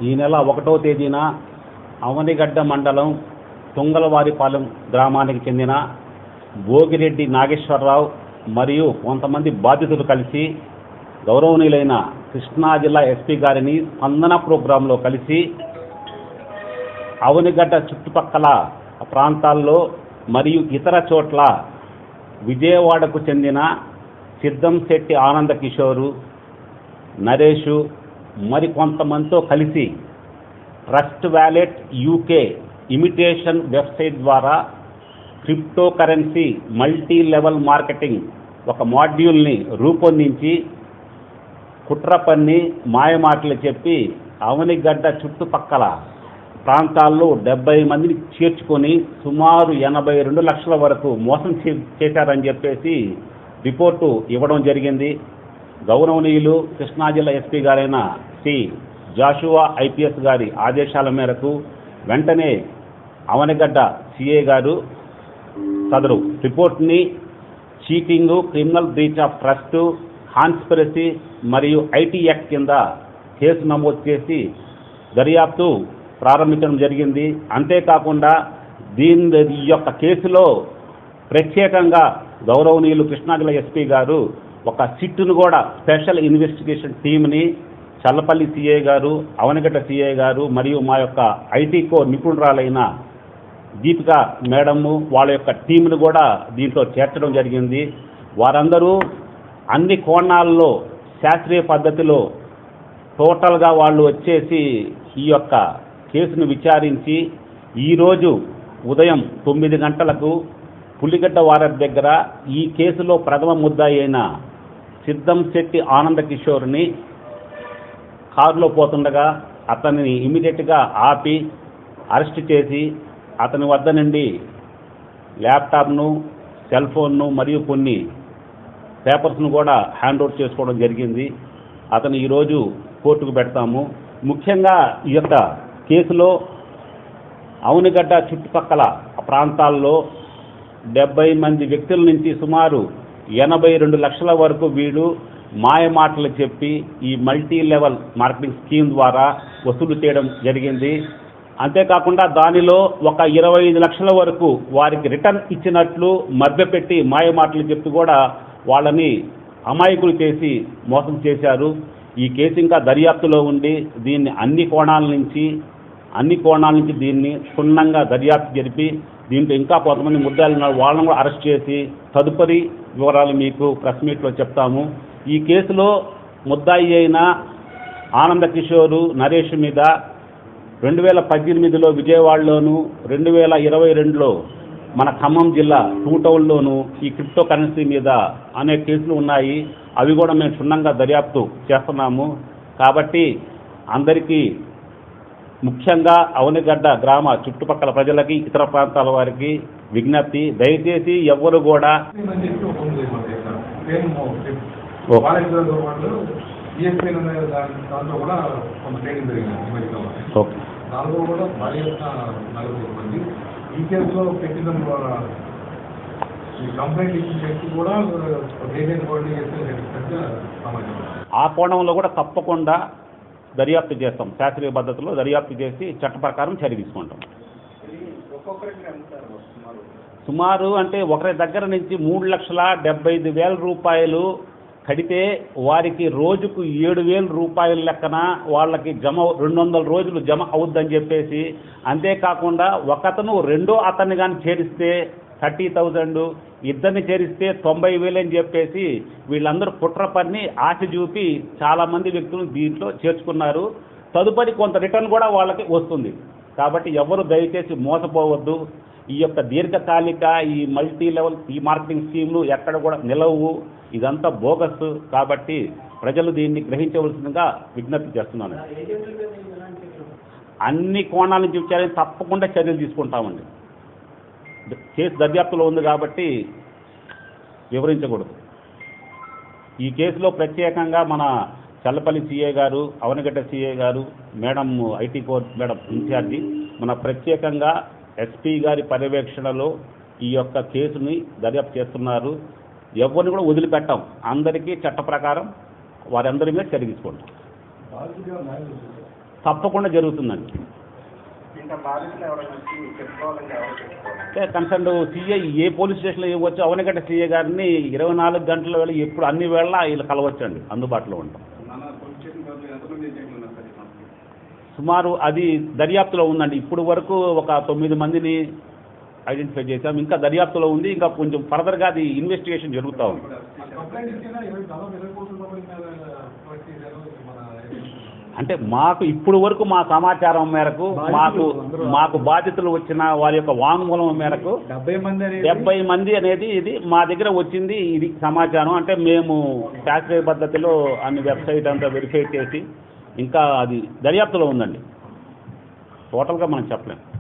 ఈ నెల ఒకటో తేదీన అవనిగడ్డ మండలం తుంగలవారిపాలెం గ్రామానికి చెందిన భోగిరెడ్డి నాగేశ్వరరావు మరియు కొంతమంది బాధితులు కలిసి గౌరవనీయులైన కృష్ణా జిల్లా ఎస్పీ గారిని స్పందన ప్రోగ్రాంలో కలిసి అవనిగడ్డ చుట్టుపక్కల ప్రాంతాల్లో మరియు ఇతర చోట్ల విజయవాడకు చెందిన సిద్ధంశెట్టి ఆనంద కిషోరు నరేషు మరి కొంతమందితో కలిసి trust wallet UK imitation website ద్వారా crypto currency multi level marketing ఒక మాడ్యూల్ని రూపొందించి కుట్ర పన్ని మాయమాటలు చెప్పి అవనిగడ్డ చుట్టుపక్కల ప్రాంతాల్లో డెబ్బై మందిని చేర్చుకొని సుమారు ఎనభై రెండు లక్షల వరకు మోసం చే- చేశారని చెప్పేసి రిపోర్టు ఇవ్వడం జరిగింది గౌరవనీయులు కృష్ణా జిల్లా ఎస్పీ గారైన శ్రీ జాషువా ఐపీఎస్ గారి ఆదేశాల మేరకు వెంటనే అవనిగడ్డ సిఏ గారు సదరు రిపోర్ట్ని cheating criminal breach of trust conspiracy మరియు ఐటీ యాక్ట్ కింద కేసు నమోదు చేసి దర్యాప్తు ప్రారంభించడం జరిగింది అంతేకాకుండా దీని ఈ యొక్క కేసులో ప్రత్యేకంగా గౌరవనీయులు కృష్ణా జిల్లా ఎస్పీ గారు ఒక సిట్టును కూడా స్పెషల్ ఇన్వెస్టిగేషన్ టీంని చల్లపల్లి సిఐ గారు అవనగడ్డ సిఐ గారు మరియు మా యొక్క ఐటీ కో నిపుణురాలైన దీపిక మేడము వాళ్ళ యొక్క టీంను కూడా దీంట్లో చేర్చడం జరిగింది వారందరూ అన్ని కోణాల్లో శాస్త్రీయ పద్ధతిలో టోటల్గా వాళ్ళు వచ్చేసి ఈ యొక్క కేసును విచారించి ఈరోజు ఉదయం తొమ్మిది గంటలకు పులిగడ్డ వారధి దగ్గర ఈ కేసులో ప్రథమ ముద్దాయి అయిన సిద్ధంశెట్టి ఆనంద కిషోర్ని కారులో పోతుండగా అతనిని ఇమీడియట్గా ఆపి అరెస్ట్ చేసి అతని వద్ద నుండి ల్యాప్టాప్ను సెల్ ఫోన్ను మరియు కొన్ని పేపర్స్ను కూడా హ్యాండ్ ఓవర్ చేసుకోవడం జరిగింది అతను ఈరోజు కోర్టుకు పెడతాము ముఖ్యంగా ఈ యొక్క కేసులో అవునిగడ్డ చుట్టుపక్కల ప్రాంతాల్లో డెబ్బై మంది వ్యక్తుల నుంచి సుమారు ఎనభై రెండు లక్షల వరకు వీళ్ళు మాయ మాటలు చెప్పి ఈ మల్టీ లెవెల్ మార్కెటింగ్ స్కీమ్ ద్వారా వసూలు చేయడం జరిగింది అంతేకాకుండా దానిలో ఒక ఇరవై ఐదు లక్షల వరకు వారికి రిటర్న్ ఇచ్చినట్లు మభ్యపెట్టి మాయ మాటలు చెప్పి కూడా వాళ్ళని అమాయకులు చేసి మోసం చేశారు ఈ కేసు ఇంకా దర్యాప్తులో ఉండి దీన్ని అన్ని కోణాల నుంచి అన్ని కోణాల నుంచి దీన్ని క్షుణ్ణంగా దర్యాప్తు జరిపి దీంట్లో ఇంకా కొంతమంది ముద్దాయిలు ఉన్నారు వాళ్ళని కూడా అరెస్ట్ చేసి తదుపరి వివరాలు మీకు ప్రెస్ మీట్లో చెప్తాము ఈ కేసులో ముద్దాయి అయిన ఆనంద కిషోరు నరేష్ మీద రెండు వేల పద్దెనిమిదిలో విజయవాడలోను రెండు వేల ఇరవై రెండులో మన ఖమ్మం జిల్లా టూ టౌన్లోను ఈ క్రిప్టో కరెన్సీ మీద అనేక కేసులు ఉన్నాయి అవి కూడా మేము క్షుణ్ణంగా దర్యాప్తు చేస్తున్నాము కాబట్టి అందరికీ ముఖ్యంగా అవనిగడ్డ గ్రామ చుట్టుపక్కల ప్రజలకి ఇతర ప్రాంతాల వారికి విజ్ఞప్తి దయచేసి ఎవ్వరు కూడా అని చెప్పి ఒక ఫోన్ చేయమంటే ఇక్కడ సేమ్ ఓ. వాళ్ళతో పాటు ఈఎస్పీఎన్ అనే దాని దాంట్లో కూడా కొంత ట్రైనింగ్ జరిగింది అమెరికాలో ఓకే దాంట్లో కూడా భారీ ఎత్తున నలుగురు మంది ఈ కేసులో పెట్టిన వాళ్ళ- ఈ కంప్లైంట్ ఇచ్చిన వ్యక్తి కూడా ఏజెంట్ కూడా చేసినట్టుగా సమాచారం ఆ కోణంలో కూడా తప్పకుండా దర్యాప్తు చేస్తాం శాస్త్రీయ పద్ధతిలో దర్యాప్తు చేసి చట్ట ప్రకారం చర్య తీసుకుంటాం సుమారు అంటే ఒకరి దగ్గర నుంచి మూడు లక్షల డెబ్బై ఐదు వేల రూపాయలు కడితే వారికి రోజుకు ఏడు వేల రూపాయల లెక్కన వాళ్ళకి జమ రెండు వందల రోజులు జమ అవుద్దని చెప్పేసి అంతేకాకుండా ఒకతను రెండో అతన్ని కానీ చేరిస్తే థర్టీ థౌజండ్ ఇద్దరిని చేరిస్తే తొంభై వేలు అని చెప్పేసి వీళ్ళందరూ కుట్ర పని ఆశ చూపి చాలామంది వ్యక్తులు దీంట్లో చేర్చుకున్నారు తదుపరి కొంత రిటర్న్ కూడా వాళ్ళకి వస్తుంది కాబట్టి ఎవరు దయచేసి మోసపోవద్దు ఈ యొక్క దీర్ఘకాలిక ఈ మల్టీ లెవెల్ ఈ మార్కెటింగ్ స్కీమ్లు ఎక్కడ కూడా నిలవు ఇదంతా బోగస్ కాబట్టి ప్రజలు దీన్ని గ్రహించవలసిందిగా విజ్ఞప్తి చేస్తున్నాను అన్ని కోణాల నుంచి విచారణ తప్పకుండా చర్యలు తీసుకుంటామండి కేసు దర్యాప్తులో ఉంది కాబట్టి వివరించకూడదు ఈ కేసులో ప్రత్యేకంగా మన చల్లపల్లి సిఏ గారు అవనగడ్డ సిఏ గారు madam IT core madam incharge మన ప్రత్యేకంగా ఎస్పీ గారి పర్యవేక్షణలో ఈ యొక్క కేసుని దర్యాప్తు చేస్తున్నారు ఎవరిని కూడా వదిలిపెట్టాం అందరికీ చట్ట ప్రకారం వారందరి మీద చర్య తీసుకుంటాం తప్పకుండా జరుగుతుందండి ఇంకా బాధితులు ఎవరైనా వచ్చి చెప్పుకోవాలంటే ఎవరు చెప్పుకోవాలి అంటే కన్సర్న్ సీఐ ఏ పోలీస్ స్టేషన్లో ఇవ్వచ్చు అవనగడ్డ సీఐ గారిని ఇరవై నాలుగు గంటల వేళ ఎప్పుడు అన్ని వేళ వీళ్ళు కలవచ్చండి అందుబాటులో ఉంటాం మన పోలీస్ స్టేషన్ పరిధిలో ఎంతమంది ఏజెంట్లు ఉన్నారు సార్ ఈ సంస్థకి? సుమారు అది దర్యాప్తులో ఉందండి ఇప్పుడు వరకు ఒక తొమ్మిది మందిని ఐడెంటిఫై చేశాం ఇంకా దర్యాప్తులో ఉంది ఇంకా కొంచెం ఫర్దర్గా అది ఇన్వెస్టిగేషన్ జరుగుతూ ఉంది కంప్లైంట్ ఇచ్చినా ఇరవై దాదాపు ఇరవై కోట్ల రూపాయల మీద వర్క్ చేశారు మన అంటే మాకు ఇప్పుడు వరకు మా సమాచారం మేరకు మాకు మాకు బాధితులు వచ్చిన వారి యొక్క వాంగ్మూలం మేరకు డెబ్బై మంది అనేది డెబ్బై మంది అనేది ఇది మా దగ్గర వచ్చింది ఇది సమాచారం అంటే మేము శాస్త్రీయ పద్ధతిలో అన్ని వెబ్సైట్ అంతా వెరిఫై చేసి ఇంకా అది దర్యాప్తులో ఉందండి టోటల్గా మనం చెప్పలేం